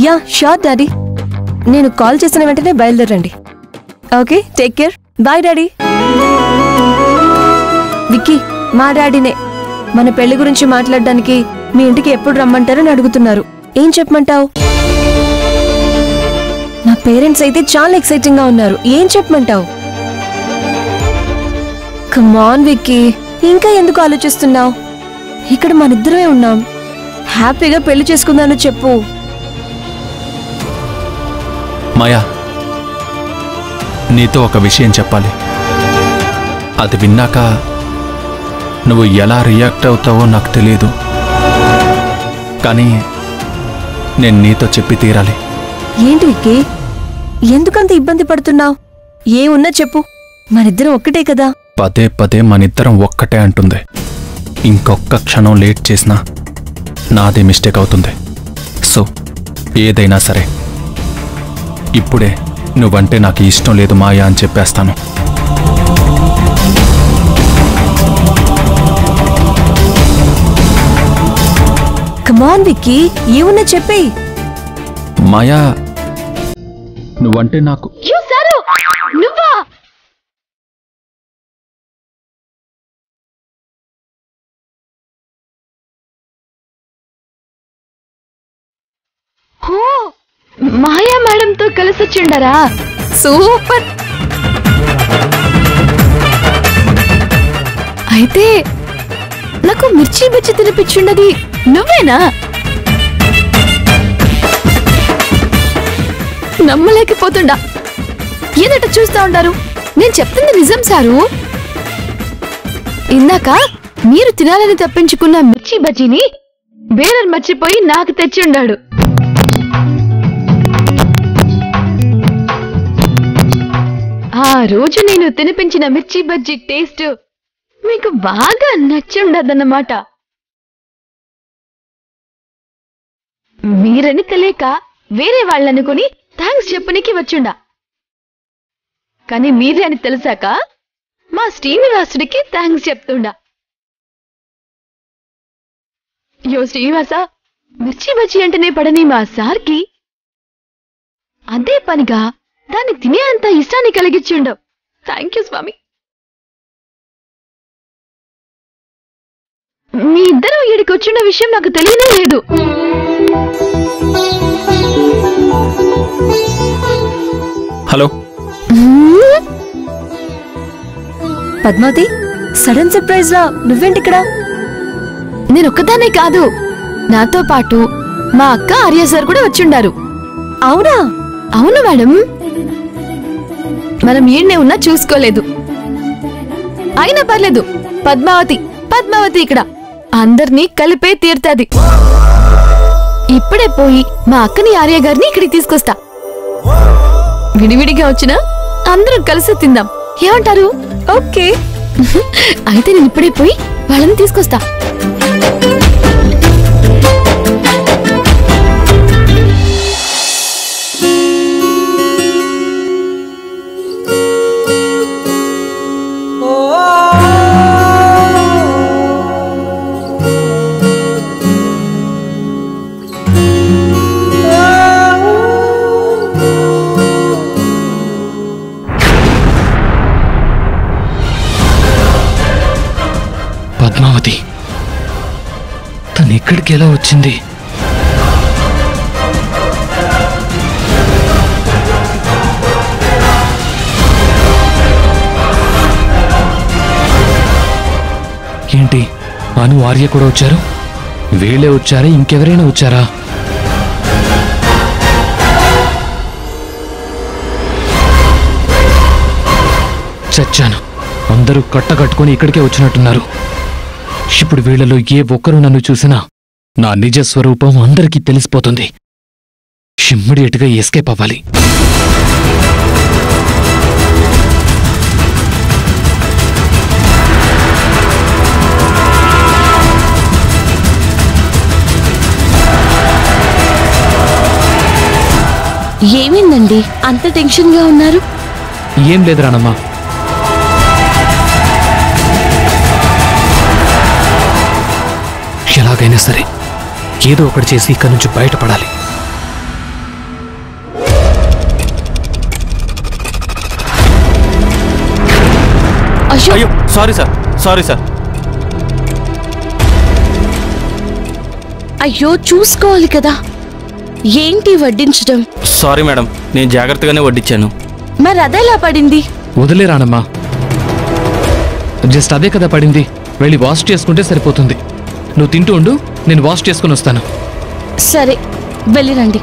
yeah sure daddy నేను call చేసిన వెంటనే బయలుదేరండి okay take care bye daddy Vicky మా డాడీనే మన పెళ్లి గురించి మాట్లాడడానికి మీ ఇంటికి ఎప్పుడు రమ్మంటారని అడుగుతున్నారు ఏం చెప్పమంటావు మా పేరెంట్స్ అయితే చాలా ఎక్సైటింగ్ గా ఉన్నారు ఏం చెప్పమంటావు కమాన్ విక్కీ ఇంకా ఎందుకు ఆలోచిస్తున్నావు ఇక్కడ మనిద్దరమే ఉన్నాం హ్యాపీగా పెళ్లి చేసుకుందాను చెప్పు మాయా నీతో ఒక విషయం చెప్పాలి అది విన్నాక నువ్వు ఎలా రియాక్ట్ అవుతావో నాకు తెలియదు కానీ నేను నీతో చెప్పి తీరాలి ఏంటి విక్కీ ఎందుకంత ఇబ్బంది పడుతున్నావు ఏ ఉన్నా చెప్పు మనిద్దరం ఒక్కటే కదా పదే పదే మనిద్దరం ఒక్కటే అంటుంది ఇంకొక్క క్షణం లేట్ చేసినా నాదే మిస్టేక్ అవుతుంది సో ఏదైనా సరే ఇప్పుడే నువ్వంటే నాకు ఇష్టం లేదు మాయా అని చెప్పేస్తాను కమాన్ విక్కీ ఏమున్నా చెప్పేయ్ మాయా నువ్వంటే నాకు చూసారు నువ్వా ఓ మాయా మేడంతో కలిసి వచ్చిండరా సూపర్ అయితే నాకు మిర్చి బజ్జి తినిపించుండది నువ్వేనా నమ్మలేకపోతుండా ఏదట చూస్తా ఉంటారు నేను చెప్తుంది నిజం సారు ఇందాక మీరు తినాలని తప్పించుకున్న మిర్చి బజ్జీని బేరర్ మర్చిపోయి నాకు తెచ్చి ఉండాడు ఆ రోజు నేను తినిపించిన మిర్చి బజ్జీ టేస్ట్ మీకు బాగా నచ్చుండదన్నమాట మీరని తెలియక వేరే వాళ్ళనుకుని థ్యాంక్స్ చెప్పనికి వచ్చుండా కానీ మీరే అని తెలిసాక మా శ్రీనివాసుడికి థ్యాంక్స్ చెప్తుండా యో శ్రీనివాస మిర్చి బజ్జీ అంటేనే పడని మా సార్కి అదే పనిగా దాన్ని తినే అంత ఇష్టాన్ని కలిగించుండవు థ్యాంక్ యూ స్వామి మీ ఇద్దరు ఇక్కడికి వచ్చిన విషయం నాకు తెలియనే లేదు హలో పద్మావతి సడన్ సర్ప్రైజ్ లా నువ్వేంటి ఇక్కడ నేను ఒక్కదానే కాదు నాతో పాటు మా అక్క ఆర్య సార్ కూడా వచ్చిండారు అవునా అవును మేడం మనం ఈడనే ఉన్నా చూసుకోలేదు అయినా పర్లేదు పద్మావతి పద్మావతి ఇక్కడ అందర్నీ కలిపే తీరుతాది ఇప్పుడే పోయి మా అక్కని ఆర్య గారిని ఇక్కడికి తీసుకొస్తా విడివిడిగా వచ్చినా అందరం కలిసి తిందాం ఏమంటారు ఓకే అయితే నేను ఇప్పుడే పోయి వాళ్ళని తీసుకొస్తా పద్మావతి తను ఇక్కడికి ఎలా వచ్చింది ఏంటి అను ఆర్య కూడా వచ్చారు వీళ్ళే వచ్చారా ఇంకెవరైనా వచ్చారా చచ్చాను అందరూ కట్టకట్టుకొని ఇక్కడికే వచ్చినట్టున్నారు ఇప్పుడు వీళ్ళలో ఏ ఒక్కరూ నన్ను చూసినా నా నిజ స్వరూపం అందరికీ తెలిసిపోతుంది ఇమ్మీడియట్గా ఎస్కేప్ అవ్వాలి ఏమైందండి అంత టెన్షన్ గా ఉన్నారు ఏం లేదు రానమ్మా ఎలాగైనా సరే ఏదో ఒకటి చేసి ఇక్కడి నుంచి బయటపడాలి అయ్యో అయ్యో సారీ సార్ సారీ సార్ అయ్యో చూసుకోవాలి కదా ఏంటి వడ్డించడం సారీ మేడం నేను జాగ్రత్తగానే వడ్డించాను మరి అదెలా పడింది వదిలే రానమ్మా జస్ట్ అదే కదా పడింది వెళ్ళి వాష్ చేసుకుంటే సరిపోతుంది నువ్వు తింటూ ఉండు నేను వాష్ చేసుకుని వస్తాను సరే వెళ్ళిరండి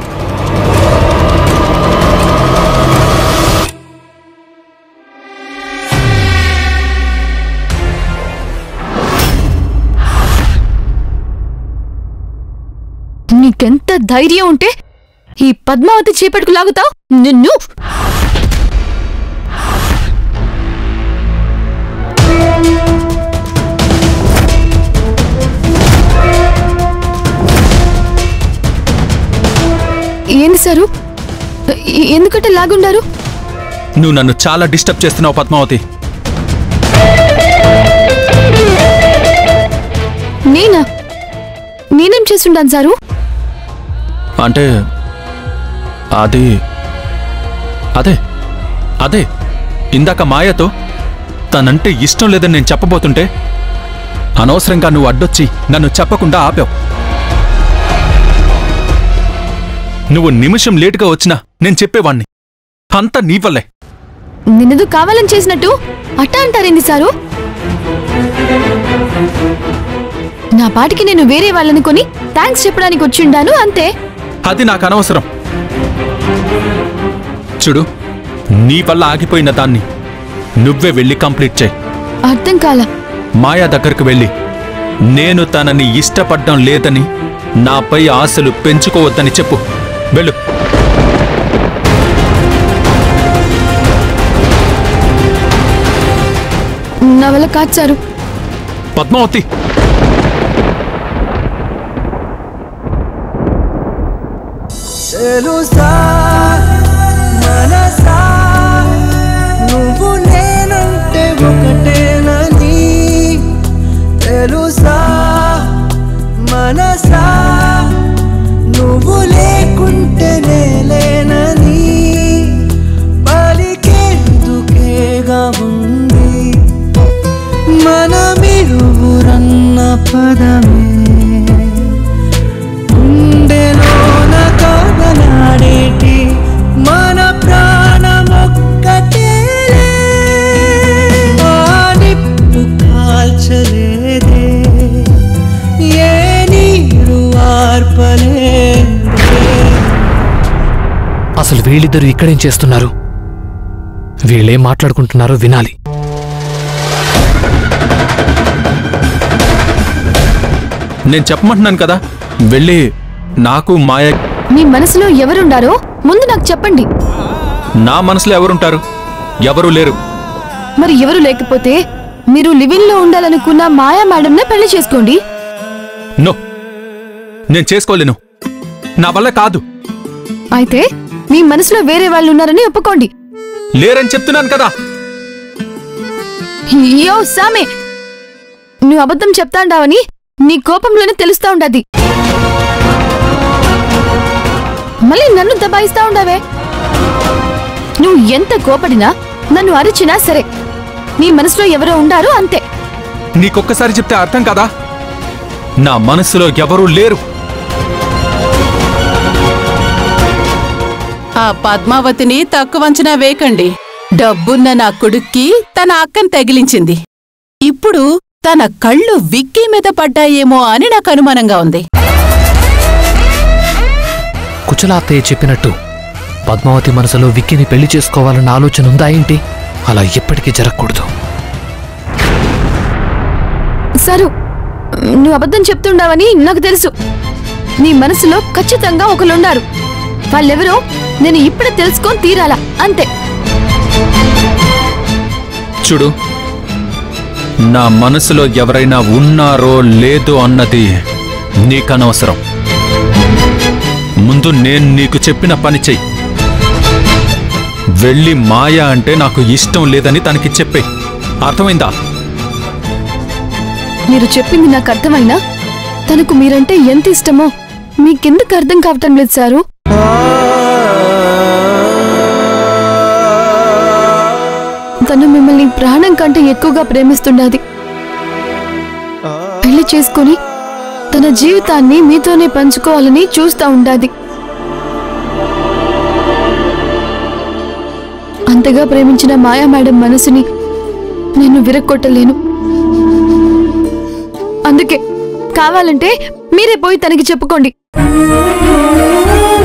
నీకెంత ధైర్యం ఉంటే ఈ పద్మావతి చేపట్టుకు లాగుతావు నిన్ను ఏంది సారు ఎ- ఎందుకంటే లాగుండారు నువ్వు నన్ను చాలా డిస్టర్బ్ చేస్తున్నావు పద్మావతి నేనా నేనేం చేస్తుండాను సారు అంటే అది అదే అదే ఇందాక మాయతో తనంటే ఇష్టం లేదని నేను చెప్పబోతుంటే అనవసరంగా నువ్వు అడ్డొచ్చి నన్ను చెప్పకుండా ఆపావు నువ్వు నిమిషం లేటుగా వచ్చినా నేను చెప్పేవాణ్ణి అంతా నీ వల్లే నిన్నదు కావాలని చేసినట్టు అట్టా అంటారేంది సారు నా పాటికి నేను వేరే వాళ్ళని కొని థ్యాంక్స్ చెప్పడానికి వచ్చిండాను అంతే అది నాకు అనవసరం చూడు నీ వల్ల ఆగిపోయిన దాన్ని నువ్వే వెళ్ళి కంప్లీట్ చేయి అర్థం కాల మాయా దగ్గరకు వెళ్ళి నేను తనని ఇష్టపడ్డం లేదని నాపై ఆశలు పెంచుకోవద్దని చెప్పు వెళ్ళు నా వల్ల కాదు సారు పద్మావతి తెలుసా మనసా నువ్వు నేనంటే ఒకటేనని తెలుసా మనసా నువ్వు లేకుంటే నేలేనని పలికేందుకేగా ఉంది మనమిరువురన్న పదమే గుండెలోన కాదలాడేటి మన ప్రాణమొక్కటేలే ఆ నిప్పు కాల్చలేదే ఏ నీరు ఆర్పలేదే అసలు వీళ్ళిద్దరూ ఇక్కడేం చేస్తున్నారు వీళ్ళేం మాట్లాడుకుంటున్నారో వినాలి నేను చెప్పమంటున్నాను కదా వెళ్ళి నాకు మాయ మీ మనసులో ఎవరుండారో ముందు నాకు చెప్పండి నా మనసులో ఎవరుంటారు ఎవరు లేరు మరి ఎవరు లేకపోతే మీరు లివింగ్ లో ఉండాలనుకున్న మాయా మేడంనే పెళ్లి చేసుకోండి నో నేను చేసుకోలేను నా వల్ల కాదు అయితే మీ మనసులో వేరే వాళ్ళు ఉన్నారని ఒప్పుకోండి లేరని చెప్తున్నాను కదా అయ్యో సామే నువ్వు అబద్ధం చెప్తాండావని నీ కోపంలోనే తెలుస్తా ఉండది మళ్ళీ నన్ను దబాయిస్తా ఉండవే నువ్వు ఎంత కోపడినా నన్ను అరిచినా సరే నీ మనసులో ఎవరో ఉండారు అంతే నీకొక్కసారి చెప్తే అర్థం కదా నా మనసులో ఎవరూ లేరు ఆ పద్మావతిని తక్కువ అంచనా వేయకండి డబ్బున్న నా కొడుక్కి తన అక్కని తగిలించింది ఇప్పుడు తన కళ్ళు విక్కీ మీద పడ్డాయేమో అని నాకు అనుమానంగా ఉంది కుచలాత్తయ్య చెప్పినట్టు పద్మావతి మనసులో విక్కిని పెళ్లి చేసుకోవాలన్న ఆలోచన ఉందా ఏంటి అలా ఎప్పటికీ జరగకూడదు సరు నువ్వు అబద్ధం చెప్తుండావని నాకు తెలుసు నీ మనసులో ఖచ్చితంగా ఒకరున్నారు వాళ్ళెవరో నేను ఇప్పుడే తెలుసుకొని తీరాలా అంతే చూడు నా మనసులో ఎవరైనా ఉన్నారో లేదో అన్నది నీకనవసరం ముందు నేను నీకు చెప్పిన పని చెయ్యి వెళ్ళి మాయ అంటే నాకు ఇష్టం లేదని తనకి చెప్పే అర్థమైందా మీరు చెప్పింది నాకు అర్థమైనా తనకు మీరంటే ఎంత ఇష్టమో మీకెందుకు అర్థం కావటం లేదు సారు తను మిమ్మల్ని ప్రాణం కంటే ఎక్కువగా ప్రేమిస్తుండాది పెళ్లి చేసుకొని తన జీవితాన్ని మీతోనే పంచుకోవాలని చూస్తా ఉండాది అంతగా ప్రేమించిన మాయా మేడం మనసుని నేను విరక్కొట్టలేను అందుకే కావాలంటే మీరే పోయి తనకి చెప్పుకోండి